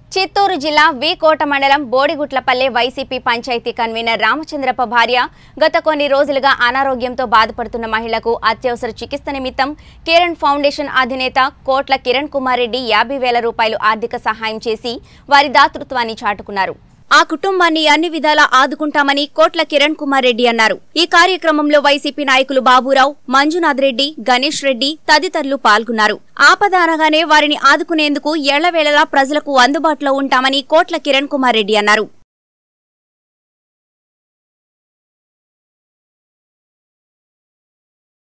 చిత్తూరు జిల్లా వి కోట మండలం Bodigutlapalle YCP panchayati convener Ramachandrappa భార్య గత కొన్ని రోజులుగా అనారోగ్యంతో బాధపడుతున్న మహిళకు అత్యవసర చికిత్స నిమిత్తం కిరణ్ ఫౌండేషన్ అధినేత కోట్ల కిరణ్ కుమార్ రెడ్డి యాభై వేల రూపాయలు ఆర్థిక సహాయం చేసి వారి దాతృత్వాన్ని చాటుకున్నారు ఆ కుటుంబాన్ని అన్ని విధాలా ఆదుకుంటామని కోట్ల కిరణ్ కుమార్ రెడ్డి అన్నారు ఈ కార్యక్రమంలో వైసీపీ నాయకులు బాబురావు మంజునాథ్ రెడ్డి గణేష్ రెడ్డి తదితరులు పాల్గొన్నారు ఆపద అనగానే వారిని ఆదుకునేందుకు ఎళ్లవేళలా ప్రజలకు అందుబాటులో ఉంటామని కోట్ల కిరణ్ కుమార్ రెడ్డి అన్నారు